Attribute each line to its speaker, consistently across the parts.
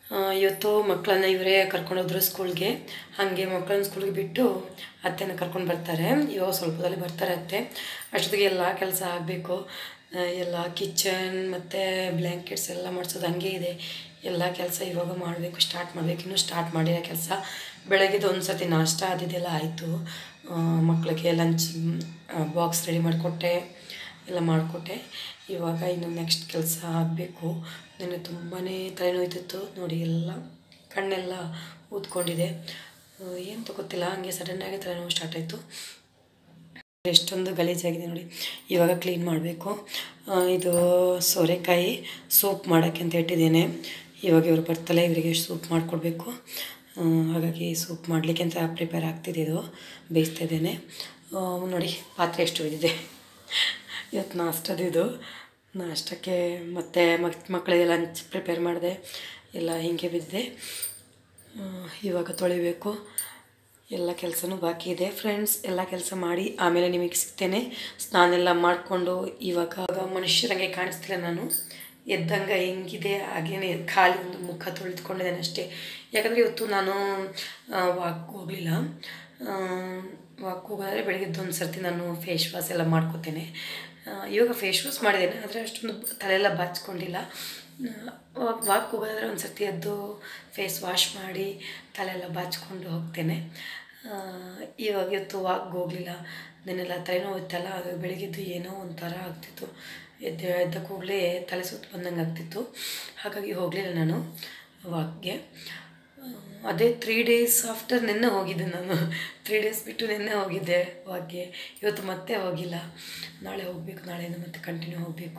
Speaker 1: ಆ, ಇವತ್ತು ಮಕ್ಕಳನ್ನ ಇವರೇ ಕರ್ಕೊಂಡೋದ್ರು ಸ್ಕೂಲ್ಗೆ ಹಾಗೆ ಮಕ್ಕಳನ್ನ ಸ್ಕೂಲ್ಗೆ ಬಿಟ್ಟು ಅತ್ತೆನ ಕರ್ಕೊಂಡು ಬರ್ತಾರೆ ಇವಾಗ ಸ್ವಲ್ಪದಲ್ಲಿ ಬರ್ತಾರೆ ಅತ್ತೆ ಅಷ್ಟೊತ್ತಿಗೆ ಎಲ್ಲ ಕೆಲಸ ಆಗಬೇಕು ಎಲ್ಲ ಕಿಚನ್ ಮತ್ತು ಬ್ಲ್ಯಾಂಕೆಟ್ಸ್ ಎಲ್ಲ ಮಾಡಿಸೋದು ಹಂಗೆ ಇದೆ ಎಲ್ಲ ಕೆಲಸ ಇವಾಗ ಮಾಡಬೇಕು ಸ್ಟಾರ್ಟ್ ಮಾಡಬೇಕು ಇನ್ನೂ ಸ್ಟಾರ್ಟ್ ಮಾಡಿರೋ ಕೆಲಸ ಬೆಳಗ್ಗೆದು ಒಂದು ಸರ್ತಿ ನಾಷ್ಟ ಅದಿದೆಲ್ಲ ಆಯಿತು ಮಕ್ಕಳಿಗೆ ಲಂಚ್ ಬಾಕ್ಸ್ ರೆಡಿ ಮಾಡಿಕೊಟ್ಟೆ ಎಲ್ಲ ಮಾಡಿಕೊಟ್ಟೆ ಇವಾಗ ಇನ್ನು ನೆಕ್ಸ್ಟ್ ಕೆಲಸ ಆಗಬೇಕು ನನಗೆ ತುಂಬಾ ತಲೆನೋಯ್ತಿತ್ತು ನೋಡಿ ಎಲ್ಲ ಕಣ್ಣೆಲ್ಲ ಊದ್ಕೊಂಡಿದೆ ಏನು ಗೊತ್ತಿಲ್ಲ ಹಂಗೆ ಸಡನ್ನಾಗಿ ತಲೆನೋವು ಸ್ಟಾರ್ಟ್ ಆಯಿತು ಎಷ್ಟೊಂದು ಗಲೀಜಾಗಿದೆ ನೋಡಿ ಇವಾಗ ಕ್ಲೀನ್ ಮಾಡಬೇಕು ಇದು ಸೋರೆಕಾಯಿ ಸೂಪ್ ಮಾಡೋಕ್ಕೆ ಅಂತ ಇಟ್ಟಿದ್ದೇನೆ ಇವಾಗ ಇವರು ಬರ್ತಾರೆ ಇವರಿಗೆ ಸೂಪ್ ಮಾಡಿಕೊಡ್ಬೇಕು ಹಾಗಾಗಿ ಸೂಪ್ ಮಾಡಲಿಕ್ಕೆ ಅಂತ ಪ್ರಿಪೇರ್ ಆಗ್ತಿದೆ ಇದು ಬೇಯಿಸ್ತಾ ಇದ್ದೇನೆ ಆ, ನೋಡಿ ಪಾತ್ರೆ ಎಷ್ಟು ಬಿದ್ದಿದೆ ಇವತ್ತು ನಾಷ್ಟದಿದು ನಾಷ್ಟಕ್ಕೆ ಮತ್ತು ಮಕ್ ಮಕ್ಕಳಿಗೆ ಲಂಚ್ ಪ್ರಿಪೇರ್ ಮಾಡಿದೆ ಎಲ್ಲ ಹೀಗೆ ಬಿದ್ದಿದೆ ಆ, ಇವಾಗ ತೊಳಿಬೇಕು ಎಲ್ಲ ಕೆಲಸನೂ ಬಾಕಿ ಇದೆ ಫ್ರೆಂಡ್ಸ್ ಎಲ್ಲ ಕೆಲಸ ಮಾಡಿ ಆಮೇಲೆ ನಿಮಗೆ ಸಿಗ್ತೇನೆ ಸ್ನಾನ ಎಲ್ಲ ಮಾಡಿಕೊಂಡು ಇವಾಗ ಮನುಷ್ಯರಂಗೆ ಕಾಣಿಸ್ತಿಲ್ಲ ನಾನು ಎದ್ದಂಗೆ ಹೆಂಗಿದೆ ಹಾಗೇನೆ ಖಾಲಿ ಒಂದು ಮುಖ ತೊಳೆದುಕೊಂಡಿದ್ದೇನೆ ಅಷ್ಟೇ ಯಾಕಂದರೆ ಇವತ್ತು ನಾನು ವಾಕ್ ಹೋಗಲಿಲ್ಲ ವಾಕ್ ಹೋಗೋದ್ರೆ ಬೆಳಗ್ಗೆದ್ದು ಒಂದು ಸರ್ತಿ ನಾನು ಫೇಸ್ ವಾಶ್ ಎಲ್ಲ ಮಾಡ್ಕೋತೇನೆ ಆ, ಇವಾಗ ಫೇಸ್ ವಾಶ್ ಮಾಡಿದ್ದೇನೆ ಆದರೆ ಅಷ್ಟೊಂದು ತಲೆಯೆಲ್ಲ ಬಾಚ್ಕೊಂಡಿಲ್ಲ ವಾಕ್ ವಾಕ್ ಹೋಗೋದಾದ್ರೆ ಒಂದು ಸರ್ತಿ ಎದ್ದು ಫೇಸ್ ವಾಶ್ ಮಾಡಿ ತಲೆಯೆಲ್ಲ ಬಾಚ್ಕೊಂಡು ಹೋಗ್ತೇನೆ ಆ, ಇವಾಗ ಇವತ್ತು ವಾಕ್ ಹೋಗಲಿಲ್ಲ ನೆನ್ನೆಲ್ಲ ತಲೆನೋವು ಇತ್ತಲ್ಲ ಹಾಗಾಗಿ ಬೆಳಗ್ಗೆದ್ದು ಏನೋ ಒಂಥರ ಆಗ್ತಿತ್ತು ಎದ್ದ ಎದ್ದ ಕೂಡಲೇ ತಲೆ ಸುತ್ತು ಬಂದಂಗೆ ಆಗ್ತಿತ್ತು ಹಾಗಾಗಿ ಹೋಗಲಿಲ್ಲ ನಾನು ವಾಕ್ಗೆ ಅದೇ ತ್ರೀ ಡೇಸ್ ಆಫ್ಟರ್ ನಿನ್ನೆ ಹೋಗಿದ್ದೆ ನಾನು ತ್ರೀ ಡೇಸ್ ಬಿಟ್ಟು ನಿನ್ನೆ ಹೋಗಿದ್ದೆ ವಾಕ್ಗೆ ಇವತ್ತು ಮತ್ತೆ ಹೋಗಿಲ್ಲ ನಾಳೆ ಹೋಗಬೇಕು ನಾಳೆಯಿಂದ ಮತ್ತೆ ಕಂಟಿನ್ಯೂ ಹೋಗಬೇಕು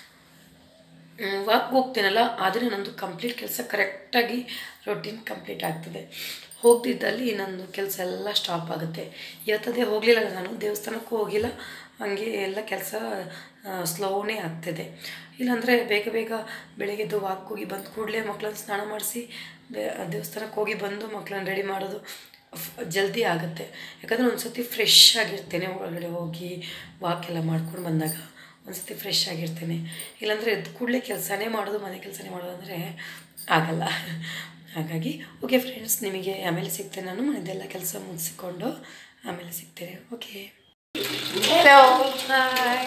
Speaker 1: ವಾಕ್ ಹೋಗ್ತೇನಲ್ಲ ಆದರೆ ನಂದು ಕಂಪ್ಲೀಟ್ ಕೆಲಸ ಕರೆಕ್ಟಾಗಿ ರೊಟೀನ್ ಕಂಪ್ಲೀಟ್ ಆಗ್ತದೆ ಹೋಗ್ತಿದ್ದಲ್ಲಿ ನಂದು ಕೆಲಸ ಎಲ್ಲ ಸ್ಟಾಪ್ ಆಗುತ್ತೆ ಇವತ್ತದೇ ಹೋಗಲಿಲ್ಲ ನಾನು ದೇವಸ್ಥಾನಕ್ಕೂ ಹೋಗಿಲ್ಲ ಹಾಗೆ ಎಲ್ಲ ಕೆಲಸ ಸ್ಲೋನೇ ಆಗ್ತದೆ ಇಲ್ಲಾಂದರೆ ಬೇಗ ಬೇಗ ಬೆಳಗ್ಗೆದ್ದು ವಾಕ್ ಹೋಗಿ ಬಂದ ಕೂಡಲೇ ಮಕ್ಕಳನ್ನ ಸ್ನಾನ ಮಾಡಿಸಿ ದೇವಸ್ಥಾನಕ್ಕೆ ಹೋಗಿ ಬಂದು ಮಕ್ಕಳನ್ನ ರೆಡಿ ಮಾಡೋದು ಫ್- ಜಲ್ದಿ ಆಗುತ್ತೆ ಯಾಕಂದರೆ ಒಂದು ಸತಿ ಫ್ರೆಶ್ ಆಗಿರ್ತೇನೆ ಒಳಗಡೆ ಹೋಗಿ ವಾಕ್ ಎಲ್ಲ ಮಾಡ್ಕೊಂಡು ಬಂದಾಗ ಒಂದು ಸತಿ ಫ್ರೆಶ್ ಆಗಿರ್ತೇನೆ ಇಲ್ಲಾಂದರೆ ಎದ್ದು ಕೂಡಲೇ ಕೆಲಸನೇ ಮಾಡೋದು ಮನೆ ಕೆಲಸನೇ ಮಾಡೋದು ಅಂದರೆ ಆಗಲ್ಲ ಹಾಗಾಗಿ ಓಕೆ ಫ್ರೆಂಡ್ಸ್ ನಿಮಗೆ ಆಮೇಲೆ ಸಿಗ್ತೇನೆ ನಾನು ಮನೆದೆಲ್ಲ ಕೆಲಸ ಮುಗಿಸಿಕೊಂಡು ಆಮೇಲೆ ಸಿಗ್ತೇನೆ ಓಕೆ ಹಲೋ ಹಾಯ್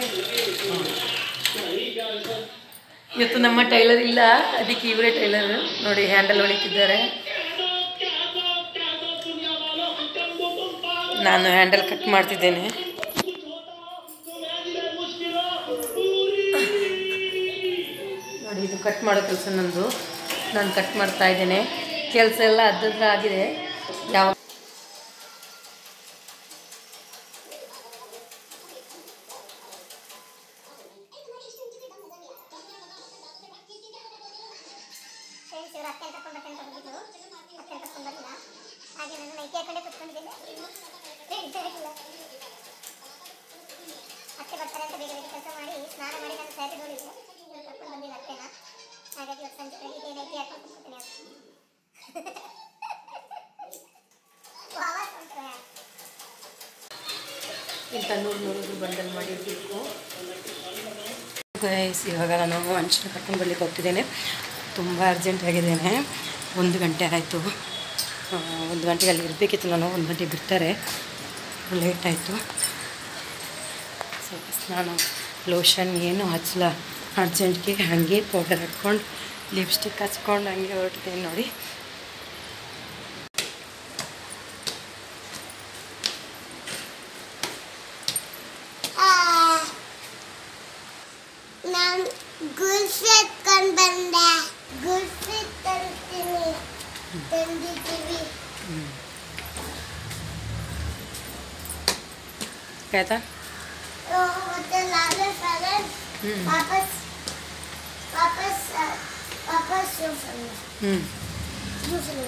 Speaker 1: ಇವತ್ತು ನಮ್ಮ ಟೈಲರ್ ಇಲ್ಲ ಅದಕ್ಕೆ ಇವರೇ ಟೈಲರ್ ನೋಡಿ ಹ್ಯಾಂಡಲ್ ಹೊಡಿತಿದ್ದಾರೆ ನಾನು ಹ್ಯಾಂಡಲ್ ಕಟ್ ಮಾಡ್ತಿದ್ದೇನೆ ನೋಡಿ ಇದು ಕಟ್ ಮಾಡೋ ಕೆಲಸ ನಂದು ನಾನು ಕಟ್ ಮಾಡ್ತಾ ಇದ್ದೇನೆ ಕೆಲಸ ಎಲ್ಲ ಅದ್ದದ್ರ ಆಗಿದೆ ಯಾವ
Speaker 2: ಫ್ರೆಂಡ್ಸ್ ಇವರು ಅತ್ತೆ ಕರ್ಕೊಂಡು ಬರ್ತೇನೆ ಅಂತ ಹೋಗಿದ್ರು ಅತ್ತೆ ಕರ್ಕೊಂಡು ಬರಲಿಲ್ಲ ಹಾಗೆ ನಾನು ನೈಟಿ ಹಾಕೊಂಡೇ ಕುತ್ಕೊಂಡಿದ್ದೇನೆ ಫ್ರೆಂಡ್ಸ್ ಆಗಿಲ್ಲ ಅತ್ತೆ ಬರ್ತಾರೆ ಅಂತ ಬೇಗ ಬೇಗ ಕೆಲಸ ಮಾಡಿ ಸ್ನಾನ ಮಾಡಿ ನಾನು ಸ್ಯಾರಿ ನೋಡಿದ್ದೆ ಇವ್ರು ಕರ್ಕೊಂಡು ಬಂದಿಲ್ಲ ಅತ್ತೆನ ಹಾಗಾಗಿ ಇವತ್ತು ಸಂಜೆ ಬೆಳಿಗ್ಗೆ ನೈಟಿ ಹಾಕೊಂಡು ಕುತ್ಕೊತೀನಿ ಆವಾಜ್ ಉಂಟು
Speaker 1: ಇಂಥ ನೂರು ನೂರು ಬಂಡಲ್ ಮಾಡಿರಬೇಕು ಗೈಸ್ ಇವಾಗ ನಾನು ಮನುಷ್ಯನ ಕರ್ಕೊಂಡು ಬರ್ಲಿಕ್ಕೆ ಹೋಗ್ತಿದ್ದೇನೆ ತುಂಬ ಅರ್ಜೆಂಟ್ ಆಗಿದ್ದೇನೆ ಒಂದು ಗಂಟೆ ಆಯಿತು ಒಂದು ಗಂಟೆಗೆ ಅಲ್ಲಿ ಇರಬೇಕಿತ್ತು ನಾನು ಒಂದು ಗಂಟೆಗೆ ಬಿಡ್ತಾರೆ ಲೇಟ್ ಆಯಿತು ಸ್ವಲ್ಪ ಸ್ನಾನ ಲೋಷನ್ ಏನು ಹಚ್ಚಲ ಅರ್ಜೆಂಟ್ಗೆ ಹಾಗೆ ಪೌಡರ್ ಹಾಕ್ಕೊಂಡು ಲಿಪ್ಸ್ಟಿಕ್ ಹಚ್ಕೊಂಡು ಹಂಗೆ ಹೊರಟಿದ್ದೀನಿ ನೋಡಿ
Speaker 2: ನಾನು ಗುಲ್ಫಿ ಎತ್ಕೊಂಡು ಬಂದೆ ಗುಲ್ಫಿ ತರ್ತೀನಿ ತಂದಿದ್ದೀವಿ
Speaker 1: ಆಯ್ತಾ
Speaker 2: ಮತ್ತೆ ಲಾಲೆ ಫ್ರೆಂಡ್
Speaker 1: ಹ್ಞೂ
Speaker 2: ವಾಪಸ್ ವಾಪಸ್ ವಾಪಸ್ ಯೂಫನ್
Speaker 1: ಹ್ಞೂ
Speaker 2: ಯೂಫನ್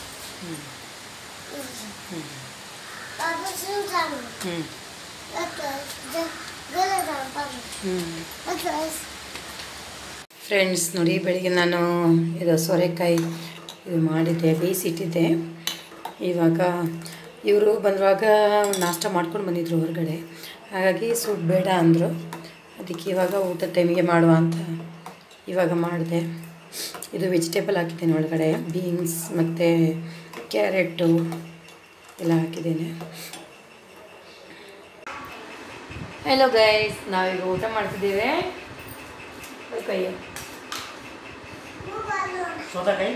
Speaker 2: ವಾಪಸ್ ಯೂಫನ್
Speaker 1: ಹ್ಞೂ
Speaker 2: ಮತ್ತೆ ಗಲದ ಪಾಪ
Speaker 1: ಹ್ಞೂ
Speaker 2: ಮತ್ತೆ
Speaker 1: ಫ್ರೆಂಡ್ಸ್ ನೋಡಿ ಬೆಳಿಗ್ಗೆ ನಾನು ಇದು ಸೋರೆಕಾಯಿ ಇದು ಮಾಡಿದ್ದೆ ಬೇಯಿಸಿಟ್ಟಿದ್ದೆ ಇವಾಗ ಇವರು ಬಂದಾಗ ನಾಷ್ಟ ಮಾಡ್ಕೊಂಡು ಬಂದಿದ್ರು ಹೊರಗಡೆ ಹಾಗಾಗಿ ಸೂಪ್ ಬೇಡ ಅಂದರು ಅದಕ್ಕೆ ಇವಾಗ ಊಟದ ಟೈಮಿಗೆ ಮಾಡುವ ಅಂತ ಇವಾಗ ಮಾಡಿದೆ ಇದು ವೆಜಿಟೇಬಲ್ ಹಾಕಿದ್ದೇನೆ ಒಳಗಡೆ ಬೀನ್ಸ್ ಮತ್ತು ಕ್ಯಾರೆಟು ಎಲ್ಲ ಹಾಕಿದ್ದೇನೆ ಹಲೋ ಗೈಸ್ ನಾವೀಗ ಊಟ ಮಾಡ್ತಿದ್ದೇವೆ ಕೈ
Speaker 3: ಸೌತೆಕಾಯಿ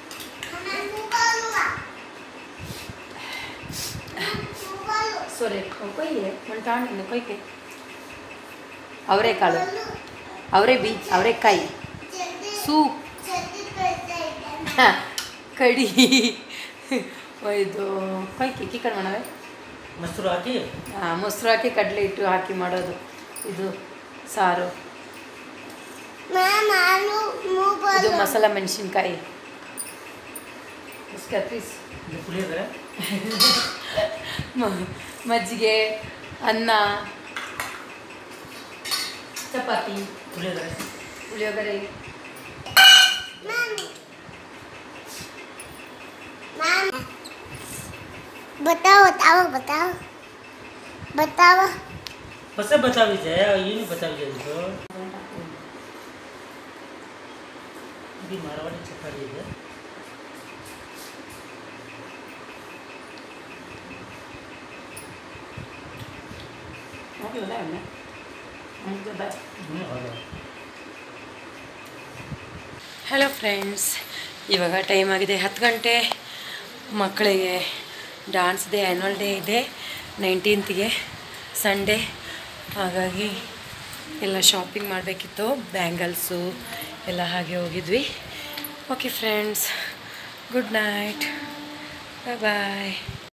Speaker 1: ಸೊರೆ ಕೊಯ್ಯೆ ಮಂಟಾಣಿನ ಕೊಯ್ಕೆ ಅವರೆಕಾಳು ಅವರೇ ಬೀಜ ಅವರೆಕಾಯಿ ಸೂಪ್ ಕಡಿ ಇದು ಕೊಯ್ಕೆ ಕಿಕ್ಕಡ್ ಮಾಡವೆ
Speaker 3: ಮೊಸರು ಹಾಕಿ
Speaker 1: ಹಾಂ ಮೊಸರು ಹಾಕಿ ಕಡಲೆ ಹಿಟ್ಟು ಹಾಕಿ ಮಾಡೋದು ಇದು ಸಾರು ಇದು ಮಸಾಲ ಮೆಣಸಿನ್ಕಾಯಿ ಪೀಸ್
Speaker 3: ಇದು ಪುಳಿಯೋಗರೆ
Speaker 1: ಮ- ಮಜ್ಜಿಗೆ ಅನ್ನ ಚಪಾತಿ
Speaker 3: ಪುಳಿಯೋಗರೆ
Speaker 1: ಪುಳಿಯೋಗರೆ
Speaker 2: बताओ बताओ बताओ बताओ
Speaker 3: ಹೊಸ ಬತಾವಿದೆ ಏನು ಬತಾವಿದೆ ಇದು ಇದು ಮಾರವಾಡಿ ಚಪಾತಿ ಇದೆ ಹ್ಞೂ ಹೌದು
Speaker 1: ಹಲೋ ಫ್ರೆಂಡ್ಸ್ ಇವಾಗ ಟೈಮ್ ಆಗಿದೆ ಹತ್ತು ಗಂಟೆ ಮಕ್ಕಳಿಗೆ ಡಾನ್ಸ್ ಡೇ ಆ್ಯನ್ವಲ್ ಡೇ ಇದೆ ನೈನ್ಟೀನ್ತ್ಗೆ ಸಂಡೇ ಹಾಗಾಗಿ ಎಲ್ಲ ಶಾಪಿಂಗ್ ಮಾಡಬೇಕಿತ್ತು ಬ್ಯಾಂಗಲ್ಸು ಎಲ್ಲ ಹಾಗೆ ಹೋಗಿದ್ವಿ okay friends good night bye ಬಾಯ್